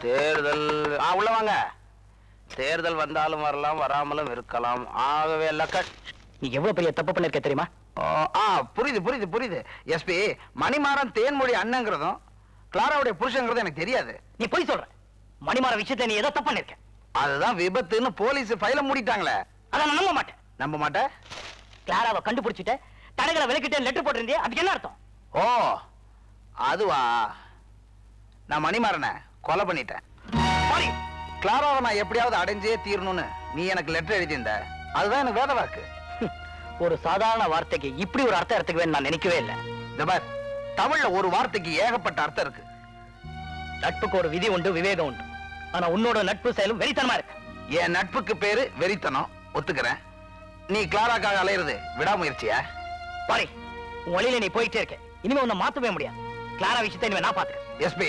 தேர்தல் ஆ உள்ள வாங்க தேர்தல் வந்தாலும் வரலாம் வராமலும் இருக்கலாம் ஆகவே எல்லாம் நீ எவ்வளவு பெரிய தப்பு பண்ணிருக்க தெரியுமா ஆ புரியுது புரியுது புரியுது எஸ்பி மணிமாறன் தேன்மொழி அண்ணங்கிறதும் கிளாராவுடைய புருஷங்கிறதும் எனக்கு தெரியாது நீ போய் சொல்ற மணிமாற விஷயத்தை நீ ஏதோ தப்பு பண்ணிருக்க அதுதான் விபத்துன்னு போலீஸ் ஃபைல மூடிட்டாங்களே அதை நான் நம்ப மாட்டேன் நம்ப மாட்டேன் கிளாராவை கண்டுபிடிச்சிட்ட தடகளை விலக்கிட்டே லெட்டர் போட்டிருந்தே அதுக்கு என்ன அர்த்தம் ஓ அதுவா நான் மணிமாறனை கொலை பண்ணிட்டேன் சாரி கிளாராவை நான் எப்படியாவது அடைஞ்சே தீரணும்னு நீ எனக்கு லெட்டர் எழுதியிருந்த அதுதான் எனக்கு வேத வாக்கு ஒரு சாதாரண வார்த்தைக்கு இப்படி ஒரு அர்த்தம் எடுத்துக்குவேன்னு நான் நினைக்கவே இல்லை இந்த பார் தமிழ்ல ஒரு வார்த்தைக்கு ஏகப்பட்ட அர்த்தம் இருக்கு நட்புக்கு ஒரு விதி உண்டு விவேகம் உண்டு ஆனா உன்னோட நட்பு செயலும் வெறித்தனமா இருக்கு என் நட்புக்கு பேரு வெறித்தனம் ஒத்துக்கிறேன் நீ கிளாராக்காக அலையிறது விடாமுயற்சியா பாரி உன் வழியில நீ போயிட்டே இருக்க இனிமே உன்னை மாத்தவே முடியாது கிளாரா விஷயத்தை இனிமே நான் பாத்துக்கிறேன் எஸ்பி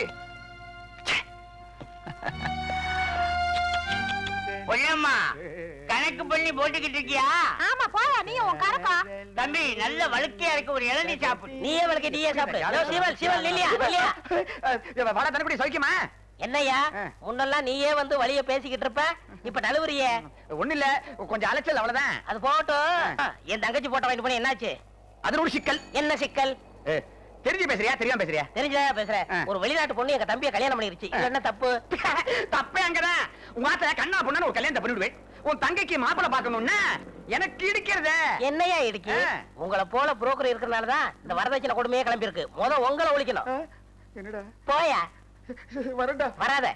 பொண்ணம்மா கணக்கு பண்ணி போட்டுக்கிட்டு இருக்கியா ஆமா போயா நீ உன் கணக்கா தம்பி நல்ல வழுக்கையா இருக்கு ஒரு இளநீ சாப்பிடு நீயே வழுக்க நீயே சாப்பிடு இதோ சிவல் சிவல் நில்லியா நில்லியா வட தனிப்படி சௌக்கியமா என்னய்யா ஆ. முன்னெல்லாம் நீயே வந்து வழிய பேசிக்கிட்டு இருப்ப இப்ப நழுவுறியே ஒண்ணு இல்ல கொஞ்சம் அலைச்சல் அவ்வளவுதான் அது போகட்டும் என் தங்கச்சி போட்டோ வாங்கிட்டு போன என்னாச்சு அது ஒரு சிக்கல் என்ன சிக்கல் தெரிஞ்சு பேசுறியா தெரியாம பேசுறியா தெரிஞ்சதா பேசுறேன் ஆ. ஒரு வெளிநாட்டு பொண்ணு எங்க தம்பியை கல்யாணம் பண்ணிருச்சு இது என்ன தப்பு தப்பே அங்கதான் உங்க ஆத்த கண்ணா பொண்ணு ஒரு கல்யாணத்தை பண்ணிவிடுவேன் உன் தங்கைக்கு மாப்பிளை பார்க்கணும்னா எனக்கு இடிக்கிறதே என்னையா இடிக்கு ஆ. உங்களை போல புரோக்கர் இருக்கறனாலதான் இந்த வரதட்சணை கொடுமையே கிளம்பி இருக்கு முத உங்களை ஒழிக்கணும் என்னடா போயா வரண்டா வராத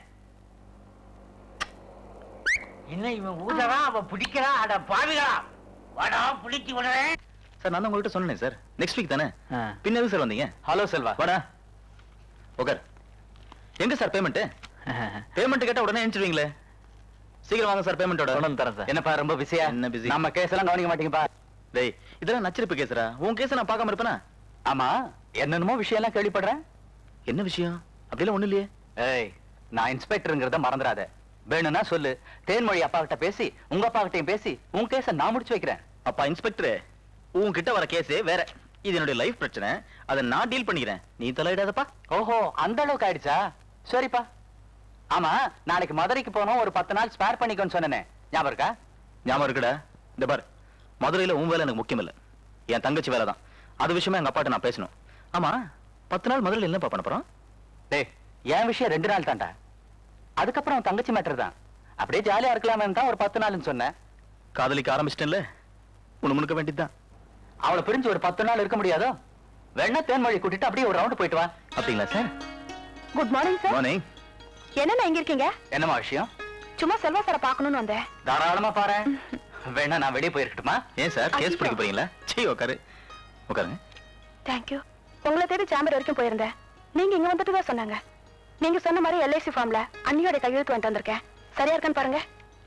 என்ன இவன் ஊதறான் அவன் பிடிக்கிறான் அட பாவிகளா வாடா புளிச்சு விடுறேன் சார் நான் தான் உங்கள்கிட்ட சொன்னேன் சார் நெக்ஸ்ட் வீக் தானே பின்ன எதுக்கு சார் வந்தீங்க ஹலோ செல்வா வாடா உட்கார் எங்க சார் பேமெண்ட் பேமெண்ட் கேட்டா உடனே அனுப்பிச்சிடுவீங்களே சீக்கிரம் வாங்க சார் பேமெண்டோட கொண்டு தரேன் சார் என்னப்பா ரொம்ப பிஸியா என்ன பிஸி நம்ம கேஸ் எல்லாம் கவனிக்க மாட்டீங்கப்பா டேய் இதெல்லாம் நச்சரிப்பு கேசுறா உன் கேஸ நான் பார்க்காம இருப்பேனா ஆமா என்னென்னமோ விஷயம் எல்லாம் கேள்விப்படுறேன் என்ன விஷயம் அப்படிலாம் ஒண்ணு இல்லையே ஏய் நான் இன்ஸ்பெக்டருங்கிறத மறந்துடாத வேணும்னா சொல்லு தேன்மொழி அப்பா கிட்ட பேசி உங்க அப்பா கிட்டயும் பேசி உன் கேஸ நான் முடிச்சு வைக்கிறேன் அப்பா இன்ஸ்பெக்டர் உன்கிட்ட வர கேஸ் வேற இது என்னுடைய லைஃப் பிரச்சனை அதை நான் டீல் பண்ணிக்கிறேன் நீ தலையிடாதப்பா ஓஹோ அந்த அளவுக்கு ஆயிடுச்சா சரிப்பா ஆமா நாளைக்கு மதுரைக்கு போனோம் ஒரு பத்து நாள் ஸ்பேர் பண்ணிக்கோன்னு சொன்னேனே ஞாபகம் இருக்கா ஞாபகம் இருக்குடா இந்த பார் மதுரையில உன் வேலை எனக்கு முக்கியம் இல்ல என் தங்கச்சி வேலை தான் அது விஷயமா எங்க அப்பாட்ட நான் பேசணும் ஆமா பத்து நாள் மதுரையில என்னப்பா பண்ண போறோம் டேய் என் விஷயம் ரெண்டு நாள் தான்டா அதுக்கப்புறம் உன் தங்கச்சி மேட்டர் தான் அப்படியே ஜாலியா இருக்கலாமே தான் ஒரு பத்து நாள்னு சொன்னேன் காதலிக்க ஆரம்பிச்சிட்டேன்ல உனக்கு முழுக்க வேண்டியதுதான் அவளை பிரிஞ்சு ஒரு பத்து நாள் இருக்க முடியாதோ வேணா தேன்மொழி கூட்டிட்டு அப்படியே ஒரு ரவுண்ட் போயிட்டு வா அப்படிங்களா sir good morning sir morning என்னண்ணா இங்க இருக்கீங்க என்னம்மா விஷயம் சும்மா செல்வா சாரை பார்க்கணும்னு வந்தேன் தாராளமா பாரு வேணா நான் வெளியே போயிருக்கட்டுமா ஏன் சார் கேஸ் ஐயோ. பிடிக்க போறீங்களா சீ உட்காரு உட்காருங்க தேங்க்யூ உங்களை தேடி சேம்பர் வரைக்கும் போயிருந்தேன் நீங்க இங்க வந்துட்டு தான் சொன்னாங்க நீங்க சொன்ன மாதிரி எல்ஐசி ஃபார்ம்ல அண்ணியோட கையெழுத்து வந்துட்டு வந்திருக்கேன் சரியா இருக்கான்னு பாருங்க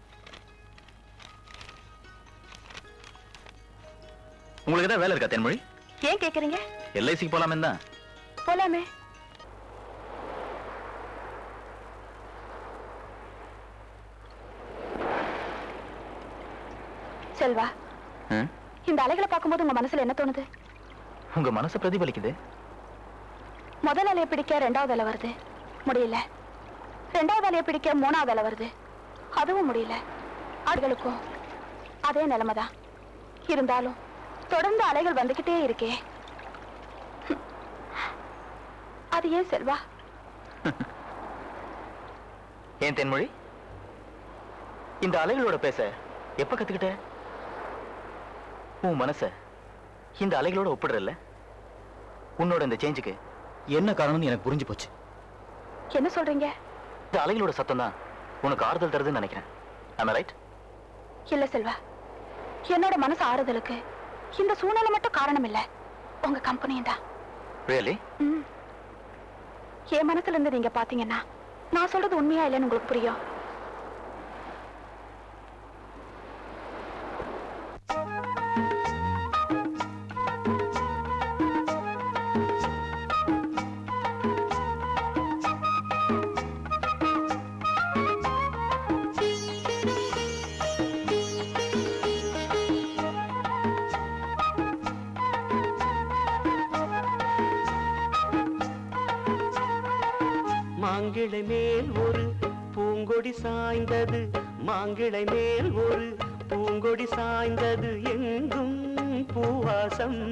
உங்களுக்கு ஏதாவது வேலை இருக்கா தென்மொழி ஏன் கேக்குறீங்க எல்ஐசிக்கு போலாமே தான் போலாமே செல்வா இந்த அலைகளை பார்க்கும்போது உங்க மனசுல என்ன தோணுது உங்க மனசு பிரதிபலிக்குது முதல் அலையை பிடிக்க ரெண்டாவது அலை வருது முடியல ரெண்டாவது அலையை பிடிக்க மூணாவது அலை வருது அதுவும் முடியல ஆடுகளுக்கும் அதே நிலைமைதான் இருந்தாலும் தொடர்ந்து அலைகள் வந்துகிட்டே இருக்கே அது ஏன் செல்வா ஏன் தென்மொழி இந்த அலைகளோட பேச எப்ப கத்துக்கிட்ட உன் மனச இந்த அலைகளோட ஒப்பிடுறல்ல உன்னோட இந்த சேஞ்சுக்கு என்ன காரணம்னு எனக்கு புரிஞ்சு போச்சு என்ன சொல்றீங்க இந்த அலைகளோட சத்தம் தான் உனக்கு ஆறுதல் தருதுன்னு நினைக்கிறேன் ஆமா ரைட் இல்ல செல்வா என்னோட மனசு ஆறுதலுக்கு இந்த சூழ்நிலை மட்டும் காரணம் இல்ல உங்க கம்பெனியும் தான் ரியலி ம். என் மனசுல இருந்து நீங்க பாத்தீங்கன்னா நான் சொல்றது உண்மையா இல்லைன்னு உங்களுக்கு புரியும் மாங்கிளை மேல் ஒரு பூங்கொடி சாய்ந்தது மாங்கிளை மேல் ஒரு பூங்கொடி சாய்ந்தது எங்கும் பூவாசம்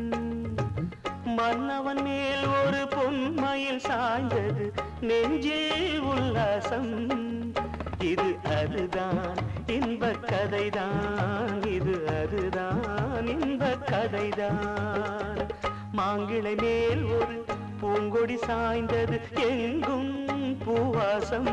மன்னவன் மேல் ஒரு பொன்மயில் சாய்ந்தது நெஞ்சில் உல்லாசம் இது அதுதான் இன்பக் கதைதான் இது அதுதான் இன்பக் கதைதான் மாங்கிளை மேல் ஒரு பூங்கொடி சாய்ந்தது எங்கும் பூவாசம்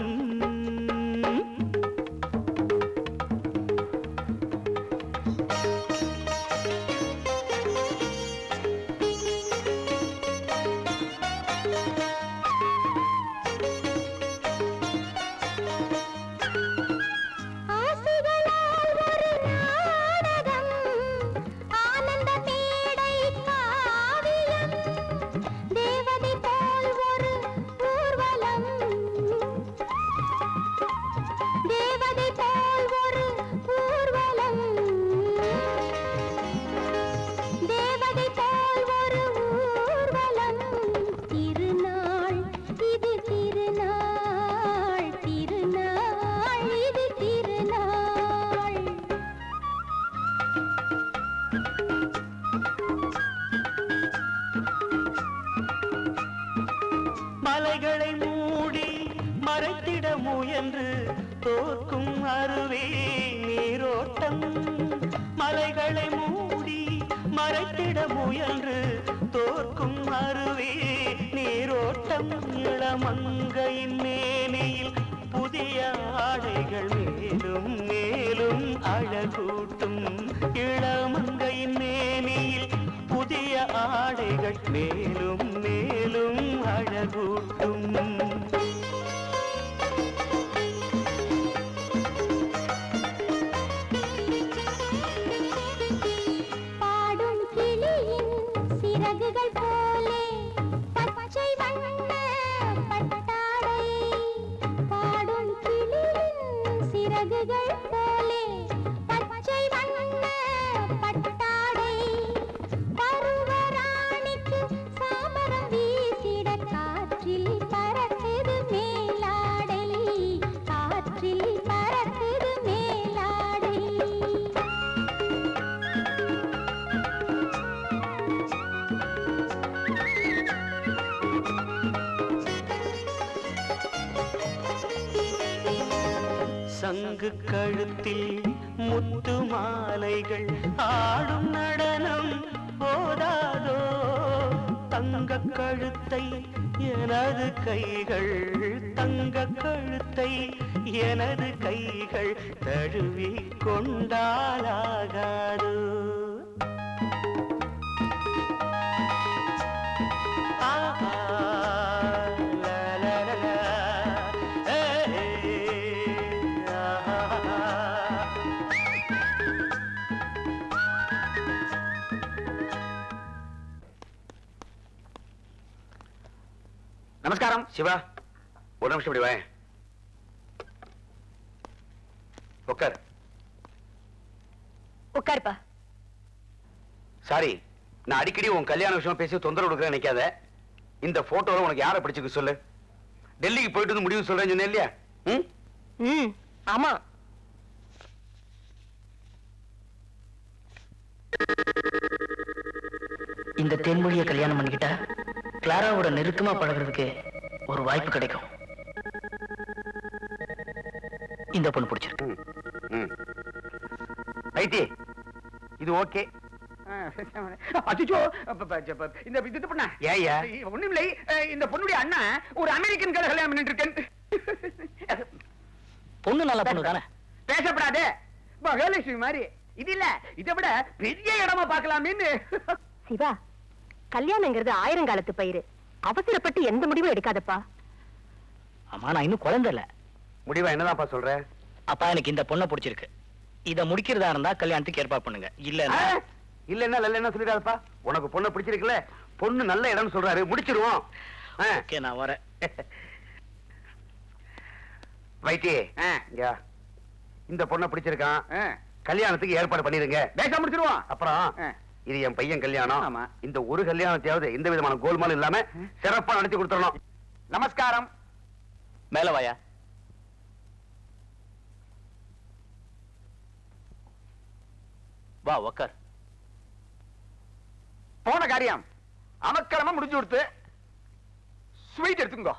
ஆசைகளால் ஒரு நாடகம் ஆனந்த மேடை காவியம் தேவதை போல் ஒரு ஊர்வலம் தேவதை போல் ஒரு ஊர்வலம் தேவதை போல் ஒரு ஊர்வலம் திருநாள் இது திருநாள் திருநாள் இது திருநாள் மலைகளை மூடி மறைத்திட முயன்று தோற்கும் அருவே நீரோட்டம் மலைகளை மூடி மறைத்திட முயன்று தோற்கும் அருவே நீரோட்டம் இளமங்கையின் மேனியில் புதிய ஆடைகள் மேலும் மேலும் அழகூட்டும் இளமங்கையின் மேனியில் புதிய ஆடைகள் மேலும் மேலும் அழகூட்டும் பாடும் கிளியின் சிறகுகள் போலே பச்சை வண்ண பட்டாடை பாடும் கிளியின் சிறகுகள் போலே பச்சை வண்ண பட்டாடை பருவராணிக்கு சாமரம் வீசிட காற்றில் பறக்குது மேலாடை காற்றில் பறக்குது மேலாடை சங்கு கழுத்தில் முத்து மாலைகள் ஆடும் நடனம் போதாதோ தங்க கழுத்தை எனது கைகள் தங்க கழுத்தை எனது கைகள் தழுவி கொண்டாலாகாதோ ஆஹா, லா, லா, லா, லா, ஏ, ஆஹா. நமஸ்காரம் சிவா ஒரு நிமிஷம் இப்படி வாயேன் உட்கார் உட்காருப்பா சாரி நான் அடிக்கடி உன் கல்யாண விஷயம் பேசி தொந்தரவு கொடுக்குறேன் நினைக்காத இந்த போட்டோல உனக்கு யாரை பிடிச்சிருக்கு சொல்லு டெல்லிக்கு போயிட்டு வந்து முடிவு சொல்றேன்னு சொன்னேன் இல்லையா ம் ம் ஆமா இந்த தென்மொழியை கல்யாணம் பண்ணிக்கிட்டா கிளாராவோட நெருக்கமா பழகுறதுக்கு ஒரு வாய்ப்பு கிடைக்கும் இந்த பொண்ணு பிடிச்சிருக்கு ம், ம். ஐடி இது ஓகே அச்சோ இந்த இது இது பண்ண ஏய்யா ஒண்ணும் இல்லை அஹ், இந்த பொண்ணுடைய அண்ணா ஒரு அமெரிக்கன் கதை கல்யாணம் பண்ணிட்டு இருக்கேன் பொண்ணு நல்ல பொண்ணு தானே பேசப்படாதே மகாலட்சுமி மாதிரி இது இல்ல இதை விட பெரிய இடமா பார்க்கலாமேன்னு சிவா கல்யாணங்கிறது ஆயிரங்காலத்து பயிர் அவசரப்பட்டு எந்த முடிவும் எடுக்காதப்பா ஆமா நான் இன்னும் குழந்தை இல்ல முடிவா என்னதான்ப்பா சொல்ற அப்பா எனக்கு இந்த பொண்ணை பிடிச்சிருக்கு இத முடிக்கிறதா இருந்தா கல்யாணத்துக்கு ஏற்பாடு பண்ணுங்க இல்ல ஆ? இல்லன்னா இல்லன்னா சொல்லிடாதப்பா உனக்கு பொண்ணை பிடிச்சிருக்குல்ல பொண்ணு நல்ல இடம்னு சொல்றாரு முடிச்சிருவோம் ஆ. ஓகே நான் வரேன் வைத்தி ஆ. இங்க வா. இந்த பொண்ணை பிடிச்சிருக்கான் ஆ, கல்யாணத்துக்கு ஏற்பாடு பண்ணிருங்க பேச முடிச்சிருவோம் அப்புறம் ஆ. இது என் பையன் கல்யாணம் ஆமா. இந்த ஒரு கல்யாணத்தையாவது எந்த விதமான கோல்மாலும் இல்லாம சிறப்பா நடத்தி கொடுத்துடணும் நமஸ்காரம் மேல வாயா வா உக்கார் போன காரியம் அமக்கிரமா முடிஞ்சு கொடுத்து ஸ்வீட் எடுத்துக்கோ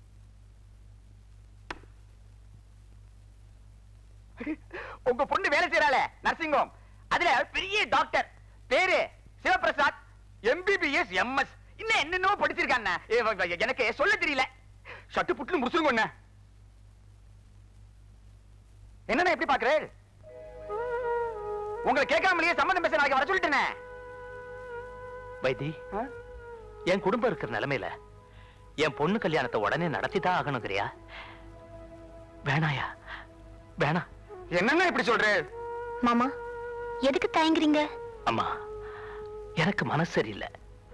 உங்க பொண்ணு வேலை செய்யறாளே நர்சிங் ஹோம் அதுல பெரிய டாக்டர் பேரு சிவபிரசாத் எம்பிபிஎஸ் எம்எஸ் இன்னும் என்னென்னமோ படிச்சிருக்காங்க ஏ, வ- வ- எனக்கு சொல்ல தெரியல சட்டு புட்டு முடிச்சுங்க என்ன என்னண்ணா எப்படி பாக்குறேன் உங்களை கேட்காமலேயே சம்மந்தம் பேச நாளைக்கு வர சொல்லிட்டேனே வைத்தி ஆ? என் குடும்பம் இருக்கிற நிலைமையில என் பொண்ணு கல்யாணத்தை உடனே நடத்தி தான் ஆகணுங்கிறியா வேணாயா வேணாம் என்னண்ணா இப்படி சொல்ற மாமா எதுக்கு தயங்குறீங்க அம்மா எனக்கு மனசு சரியில்லை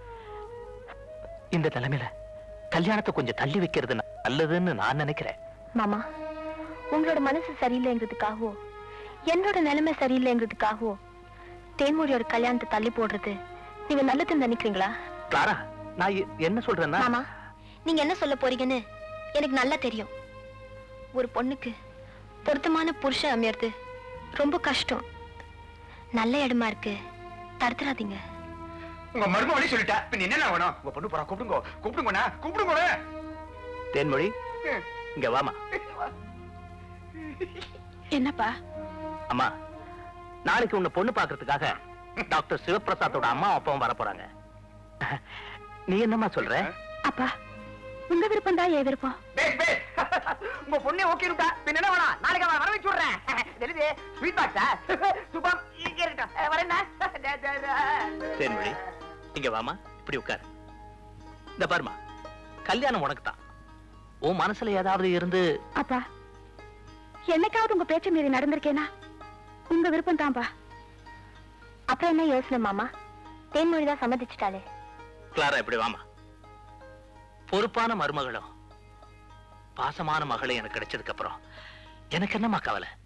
இந்த நிலைமையில கல்யாணத்தை கொஞ்சம் தள்ளி வைக்கிறது நல்லதுன்னு நான் நினைக்கிறேன் மாமா உங்களோட மனசு சரியில்லைங்கிறதுக்காகவோ என்னோட நிலைமை சரியில்லைங்கிறதுக்காகவோ தேன்மொழியோட கல்யாணத்தை தள்ளி போடுறது நீங்க நல்லதுன்னு நினைக்கிறீங்களா கிளாரா நான் எ- என்ன சொல்றேன்னா மாமா நீங்க என்ன சொல்ல போறீங்கன்னு எனக்கு நல்லா தெரியும் ஒரு பொண்ணுக்கு பொருத்தமான புருஷன் அமையறது ரொம்ப கஷ்டம் நல்ல இடமா இருக்கு தடுத்துறாதீங்க உங்க மருமவழி சொல்லிட்டா பின்ன என்ன வேணும் உங்க பொண்ணு போறா கூப்பிடுங்க கூப்பிடுங்கண்ணா கூப்பிடுங்க தேன்மொழி இங்க வாமா என்னப்பா அம்மா நாளைக்கு உன்னை பொண்ணு பார்க்கறதுக்காக டாக்டர் சிவபிரசாத்தோட அம்மா அப்பாவும் வர போறாங்க நீ என்னம்மா சொல்ற அப்பா உங்க விருப்பம் தான் என் விருப்பம் பேஸ் பேஸ் உங்க பொண்ணே ஓகே விட்டா பின்ன என்ன வேணும் நாளைக்கு அவன் வர வச்சு விடுறேன் தெரியுது ஸ்வீட் பாக்ஸா சுபம் இங்க இருக்கட்டும் வரேன்னா தேன்மொழி இங்க வாமா இப்படி உட்காரு இந்த பாருமா கல்யாணம் உனக்கு தான் உன் மனசுல ஏதாவது இருந்து அப்பா என்னைக்காவது உங்க பேச்ச மீறி நடந்திருக்கேனா உங்க விருப்பம் தான்ப்பா அப்புறம் என்ன யோசனை மாமா தேன்மொழி தான் சம்மதிச்சிட்டாளே கிளாரா இப்படி வாமா பொறுப்பான மருமகளும் பாசமான மகளும் எனக்கு கிடைச்சதுக்கு அப்புறம் எனக்கு என்னம்மா கவலை